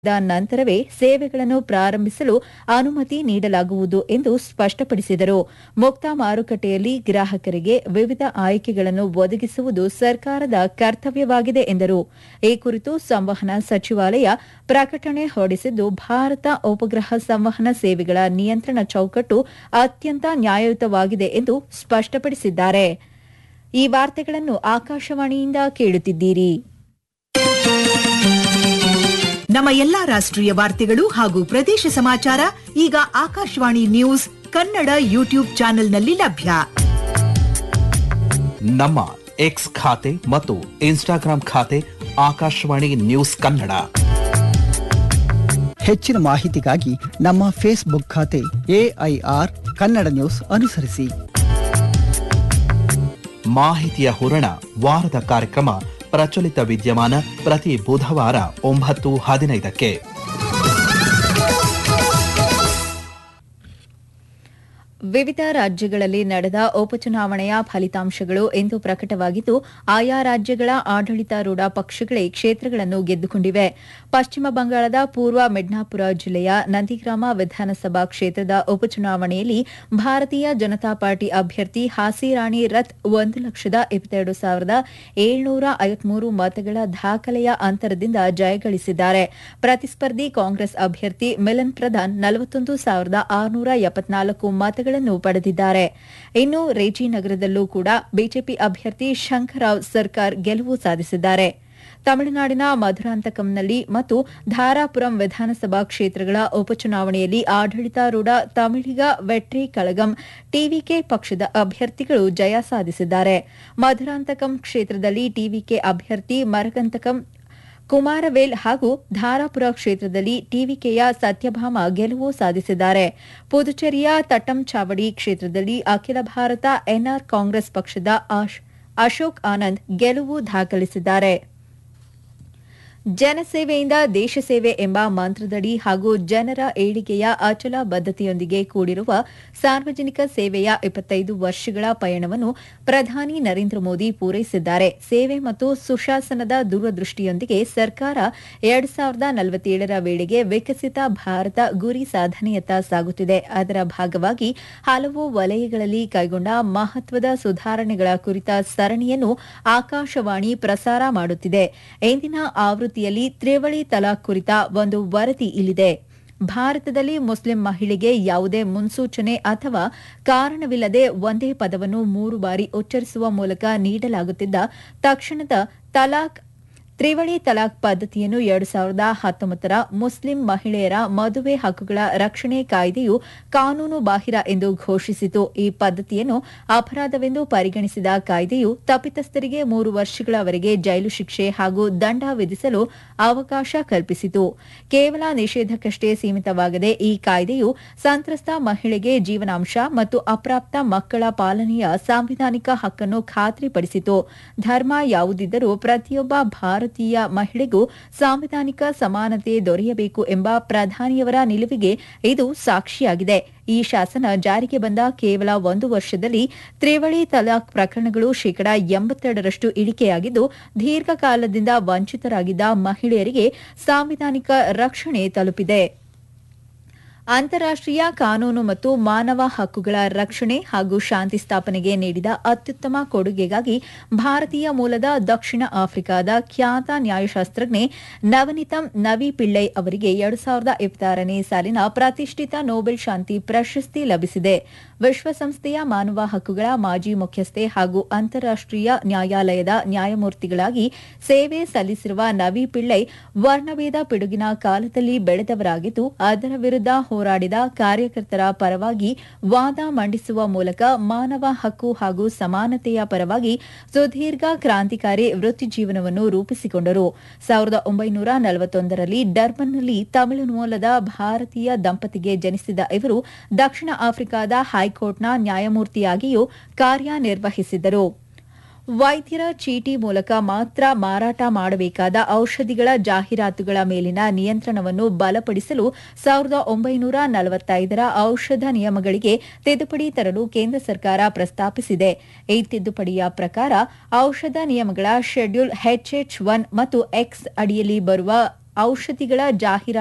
the ನಂತರವೇ ಸೇವೆಗಳನ್ನು ಪ್ರಾರಂಭಿಸಲು ಅನುಮತಿ ನೀಡಲಾಗುವುದು ಎಂದು ಸ್ಪಷ್ಟಪಡಿಸಿದರು ಮುಕ್ತ ಮಾರುಕಟ್ಟೆಯಲ್ಲಿ ಗ್ರಾಹಕರಿಗೆ ವಿವಿಧ ಆಯ್ಕೆಗಳನ್ನು ಒದಗಿಸುವುದು ಸರ್ಕಾರದ ಕರ್ತವ್ಯವಾಗಿದೆ ಎಂದರು ಈ ಕುರಿತು ಸಂವಹನ ಸಚಿವಾಲಯ ಪ್ರಕಟಣೆ ಹೊರಡಿಸಿದ್ದು ಭಾರತ ಉಪಗ್ರಹ ಸಂವಹನ ಸೇವೆಗಳ ನಿಯಂತ್ರಣ ಚೌಕಟ್ಟು ಅತ್ಯಂತ ನ್ಯಾಯಯುತವಾಗಿದೆ ಎಂದು ಸ್ಪಷ್ಟಪಡಿಸಿದ್ದಾರೆ ಈ ವಾರ್ತೆಗಳನ್ನು ಆಕಾಶವಾಣಿಯಿಂದ ಕೇಳುತ್ತಿದ್ದೀರಿ ನಮ್ಮ ಎಲ್ಲಾ ರಾಷ್ಟ್ರೀಯ ವಾರ್ತೆಗಳು ಹಾಗೂ ಪ್ರದೇಶ ಸಮಾಚಾರ ಈಗ ಆಕಾಶವಾಣಿ ನ್ಯೂಸ್ ಕನ್ನಡ ಯೂಟ್ಯೂಬ್ ಚಾನೆಲ್ನಲ್ಲಿ ಲಭ್ಯ ನಮ್ಮ ಎಕ್ಸ್ ಖಾತೆ ಮತ್ತು ಇನ್ಸ್ಟಾಗ್ರಾಂ ಖಾತೆ ಆಕಾಶವಾಣಿ ನ್ಯೂಸ್ ಕನ್ನಡ ಹೆಚ್ಚಿನ ಮಾಹಿತಿಗಾಗಿ ನಮ್ಮ ಫೇಸ್ಬುಕ್ ಖಾತೆ ಎಐಆರ್ ಕನ್ನಡ ನ್ಯೂಸ್ ಅನುಸರಿಸಿ ಮಾಹಿತಿಯ ಹೂರಣ ವಾರದ ಕಾರ್ಯಕ್ರಮ ಪ್ರಚಲಿತ ವಿದ್ಯಮಾನ ಪ್ರತಿ ಬುಧವಾರ ಒಂಬತ್ತು ಹದಿನೈದಕ್ಕೆ ವಿವಿಧ ರಾಜ್ಯಗಳಲ್ಲಿ ನಡೆದ ಉಪಚುನಾವಣೆಯ ಫಲಿತಾಂಶಗಳು ಇಂದು ಪ್ರಕಟವಾಗಿದ್ದು ಆಯಾ ರಾಜ್ಯಗಳ ಆಡಳಿತಾರೂಢ ಪಕ್ಷಗಳೇ ಕ್ಷೇತ್ರಗಳನ್ನು ಗೆದ್ದುಕೊಂಡಿವೆ ಪಶ್ಚಿಮ ಬಂಗಾಳದ ಪೂರ್ವ ಮಿಡ್ನಾಪುರ ಜಿಲ್ಲೆಯ ನಂದಿಗ್ರಾಮ ವಿಧಾನಸಭಾ ಕ್ಷೇತ್ರದ ಉಪಚುನಾವಣೆಯಲ್ಲಿ ಭಾರತೀಯ ಜನತಾ ಪಾರ್ಟಿ ಅಭ್ಯರ್ಥಿ ಹಾಸಿರಾಣಿ ರಥ್ ಒಂದು ಲಕ್ಷದ ಇಪ್ಪತ್ತೆರಡು ಸಾವಿರದ ಏಳ್ನೂರ ಐವತ್ಮೂರು ಮತಗಳ ದಾಖಲೆಯ ಅಂತರದಿಂದ ಜಯಗಳಿಸಿದ್ದಾರೆ ಪ್ರತಿಸ್ಪರ್ಧಿ ಕಾಂಗ್ರೆಸ್ ಅಭ್ಯರ್ಥಿ ಮಿಲನ್ ಪ್ರಧಾನ್ ನಲವತ್ತೊಂದು ಸಾವಿರದ ಆರುನೂರ ಎಪ್ಪತ್ನಾಲ್ಕು ಮತಗಳನ್ನು ಪಡೆದಿದ್ದಾರೆ ಇನ್ನು ರೇಜಿನಗರದಲ್ಲೂ ಕೂಡ ಬಿಜೆಪಿ ಅಭ್ಯರ್ಥಿ ಶಂಕರರಾವ್ ಸರ್ಕಾರ್ ಗೆಲುವು ಸಾಧಿಸಿದ್ದಾರೆ ತಮಿಳುನಾಡಿನ ಮಧುರಾಂತಕಂನಲ್ಲಿ ಮತ್ತು ಧಾರಾಪುರಂ ವಿಧಾನಸಭಾ ಕ್ಷೇತ್ರಗಳ ಉಪಚುನಾವಣೆಯಲ್ಲಿ ಆಡಳಿತಾರೂಢ ತಮಿಳಿಗ ವೆಟ್ರಿ ಕಳಗಂ ಟಿವಿಕೆ ಪಕ್ಷದ ಅಭ್ಯರ್ಥಿಗಳು ಜಯ ಸಾಧಿಸಿದ್ದಾರೆ ಮಧುರಾಂತಕಂ ಕ್ಷೇತ್ರದಲ್ಲಿ ಟಿವಿಕೆ ಅಭ್ಯರ್ಥಿ ಮರಗಂತಕಂ ಕುಮಾರವೇಲ್ ಹಾಗೂ ಧಾರಾಪುರ ಕ್ಷೇತ್ರದಲ್ಲಿ ಟಿವಿಕೆಯ ಸತ್ಯಭಾಮ ಗೆಲುವು ಸಾಧಿಸಿದ್ದಾರೆ ಪುದುಚೇರಿಯ ತಟ್ಟಂಚಾವಡಿ ಕ್ಷೇತ್ರದಲ್ಲಿ ಅಖಿಲ ಭಾರತ ಎನ್ಆರ್ ಕಾಂಗ್ರೆಸ್ ಪಕ್ಷದ ಆಶ್- ಅಶೋಕ್ ಆನಂದ್ ಗೆಲುವು ದಾಖಲಿಸಿದ್ದಾರೆ ಜನಸೇವೆಯಿಂದ ದೇಶ ಸೇವೆ ಎಂಬ ಮಂತ್ರದಡಿ ಹಾಗೂ ಜನರ ಏಳಿಗೆಯ ಅಚಲ ಬದ್ಧತೆಯೊಂದಿಗೆ ಕೂಡಿರುವ ಸಾರ್ವಜನಿಕ ಸೇವೆಯ ಇಪ್ಪತ್ತೈದು ವರ್ಷಗಳ ಪಯಣವನ್ನು ಪ್ರಧಾನಿ ನರೇಂದ್ರ ಮೋದಿ ಪೂರೈಸಿದ್ದಾರೆ ಸೇವೆ ಮತ್ತು ಸುಶಾಸನದ ದೂರದೃಷ್ಟಿಯೊಂದಿಗೆ ಸರ್ಕಾರ ಎರಡು ಸಾವಿರದ ನಲವತ್ತೇಳರ ವೇಳೆಗೆ ವಿಕಸಿತ ಭಾರತ ಗುರಿ ಸಾಧನೆಯತ್ತ ಸಾಗುತ್ತಿದೆ ಅದರ ಭಾಗವಾಗಿ ಹಲವು ವಲಯಗಳಲ್ಲಿ ಕೈಗೊಂಡ ಮಹತ್ವದ ಸುಧಾರಣೆಗಳ ಕುರಿತ ಸರಣಿಯನ್ನು ಆಕಾಶವಾಣಿ ಪ್ರಸಾರ ಮಾಡುತ್ತಿದೆ ಇಂದಿನ ಆವೃತ್ತಿಯಲ್ಲಿ ತ್ರಿವಳಿ ತಲಾಖ್ ಕುರಿತ ಒಂದು ವರದಿ ಇಲ್ಲಿದೆ ಭಾರತದಲ್ಲಿ ಮುಸ್ಲಿಂ ಮಹಿಳೆಗೆ ಯಾವುದೇ ಮುನ್ಸೂಚನೆ ಅಥವಾ ಕಾರಣವಿಲ್ಲದೆ ಒಂದೇ ಪದವನ್ನು ಮೂರು ಬಾರಿ ಉಚ್ಚರಿಸುವ ಮೂಲಕ ನೀಡಲಾಗುತ್ತಿದ್ದ ತಕ್ಷಣದ ತಲಾಖ್ ತ್ರಿವಳಿ ತಲಾಖ್ ಪದ್ಧತಿಯನ್ನು ಎರಡು ಸಾವಿರದ ಹತ್ತೊಂಬತ್ತರ ಮುಸ್ಲಿಂ ಮಹಿಳೆಯರ ಮದುವೆ ಹಕ್ಕುಗಳ ರಕ್ಷಣೆ ಕಾಯ್ದೆಯು ಕಾನೂನು ಬಾಹಿರ ಎಂದು ಘೋಷಿಸಿತು ಈ ಪದ್ಧತಿಯನ್ನು ಅಪರಾಧವೆಂದು ಪರಿಗಣಿಸಿದ ಕಾಯ್ದೆಯು ತಪ್ಪಿತಸ್ಥರಿಗೆ ಮೂರು ವರ್ಷಗಳವರೆಗೆ ಜೈಲು ಶಿಕ್ಷೆ ಹಾಗೂ ದಂಡ ವಿಧಿಸಲು ಅವಕಾಶ ಕಲ್ಪಿಸಿತು ಕೇವಲ ನಿಷೇಧಕ್ಕಷ್ಟೇ ಸೀಮಿತವಾಗದೆ ಈ ಕಾಯ್ದೆಯು ಸಂತ್ರಸ್ತ ಮಹಿಳೆಗೆ ಜೀವನಾಂಶ ಮತ್ತು ಅಪ್ರಾಪ್ತ ಮಕ್ಕಳ ಪಾಲನೆಯ ಸಾಂವಿಧಾನಿಕ ಹಕ್ಕನ್ನು ಖಾತ್ರಿಪಡಿಸಿತು ಧರ್ಮ ಯಾವುದಿದ್ದರೂ ಪ್ರತಿಯೊಬ್ಬ ಭಾರತೀಯ ಮಹಿಳೆಗೂ ಸಾಂವಿಧಾನಿಕ ಸಮಾನತೆ ದೊರೆಯಬೇಕು ಎಂಬ ಪ್ರಧಾನಿಯವರ ನಿಲುವಿಗೆ ಇದು ಸಾಕ್ಷಿಯಾಗಿದೆ ಈ ಶಾಸನ ಜಾರಿಗೆ ಬಂದ ಕೇವಲ ಒಂದು ವರ್ಷದಲ್ಲಿ ತ್ರಿವಳಿ ತಲಾಖ್ ಪ್ರಕರಣಗಳು ಶೇಕಡಾ ಎಂಬತ್ತೆರಡರಷ್ಟು ಇಳಿಕೆಯಾಗಿದ್ದು ದೀರ್ಘಕಾಲದಿಂದ ವಂಚಿತರಾಗಿದ್ದ ಮಹಿಳೆಯರಿಗೆ ಸಾಂವಿಧಾನಿಕ ರಕ್ಷಣೆ ತಲುಪಿದೆ ಅಂತಾರಾಷ್ಟೀಯ ಕಾನೂನು ಮತ್ತು ಮಾನವ ಹಕ್ಕುಗಳ ರಕ್ಷಣೆ ಹಾಗೂ ಶಾಂತಿ ಸ್ಥಾಪನೆಗೆ ನೀಡಿದ ಅತ್ಯುತ್ತಮ ಕೊಡುಗೆಗಾಗಿ ಭಾರತೀಯ ಮೂಲದ ದಕ್ಷಿಣ ಆಫ್ರಿಕಾದ ಖ್ಯಾತ ನ್ಯಾಯಶಾಸ್ತ್ರಜ್ಞೆ ನವನಿತಂ ನವಿ ಪಿಳ್ಳೈ ಅವರಿಗೆ ಎರಡು ಸಾವಿರದ ಇಪ್ಪತ್ತಾರನೇ ಸಾಲಿನ ಪ್ರತಿಷ್ಠಿತ ನೊಬೆಲ್ ಶಾಂತಿ ಪ್ರಶಸ್ತಿ ಲಭಿಸಿದೆ ವಿಶ್ವಸಂಸ್ಥೆಯ ಮಾನವ ಹಕ್ಕುಗಳ ಮಾಜಿ ಮುಖ್ಯಸ್ಥೆ ಹಾಗೂ ಅಂತಾರಾಷ್ಟೀಯ ನ್ಯಾಯಾಲಯದ ನ್ಯಾಯಮೂರ್ತಿಗಳಾಗಿ ಸೇವೆ ಸಲ್ಲಿಸಿರುವ ನವಿ ಪಿಳ್ಳೈ ವರ್ಣಭೇದ ಪಿಡುಗಿನ ಕಾಲದಲ್ಲಿ ಬೆಳೆದವರಾಗಿದ್ದು ಅದರ ವಿರುದ್ಧ ಹೋರಾಡಿದ ಕಾರ್ಯಕರ್ತರ ಪರವಾಗಿ ವಾದ ಮಂಡಿಸುವ ಮೂಲಕ ಮಾನವ ಹಕ್ಕು ಹಾಗೂ ಸಮಾನತೆಯ ಪರವಾಗಿ ಸುದೀರ್ಘ ಕ್ರಾಂತಿಕಾರಿ ವೃತ್ತಿಜೀವನವನ್ನು ರೂಪಿಸಿಕೊಂಡರು ಸಾವಿರದ ಒಂಬೈನೂರ ನಲವತ್ತೊಂದರಲ್ಲಿ ಡರ್ಬನ್ನಲ್ಲಿ ತಮಿಳು ಮೂಲದ ಭಾರತೀಯ ದಂಪತಿಗೆ ಜನಿಸಿದ ಇವರು ದಕ್ಷಿಣ ಆಫ್ರಿಕಾದ ಹೈಕೋರ್ಟ್ನ ನ್ಯಾಯಮೂರ್ತಿಯಾಗಿಯೂ ಕಾರ್ಯನಿರ್ವಹಿಸಿದ್ದರು ವೈದ್ಯರ ಚೀಟಿ ಮೂಲಕ ಮಾತ್ರ ಮಾರಾಟ ಮಾಡಬೇಕಾದ ಔಷಧಿಗಳ ಜಾಹೀರಾತುಗಳ ಮೇಲಿನ ನಿಯಂತ್ರಣವನ್ನು ಬಲಪಡಿಸಲು ಸಾವಿರದ ಒಂಬೈನೂರ ನಲವತ್ತೈದರ ಔಷಧ ನಿಯಮಗಳಿಗೆ ತಿದ್ದುಪಡಿ ತರಲು ಕೇಂದ್ರ ಸರ್ಕಾರ ಪ್ರಸ್ತಾಪಿಸಿದೆ ಈ ತಿದ್ದುಪಡಿಯ ಪ್ರಕಾರ ಔಷಧ ನಿಯಮಗಳ ಶೆಡ್ಯೂಲ್ ಎಚ್ಎಚ್ ಒನ್ ಮತ್ತು ಎಕ್ಸ್ ಅಡಿಯಲ್ಲಿ ಬರುವ ಔಷಧಿಗಳ ಜಾಹೀರಾತು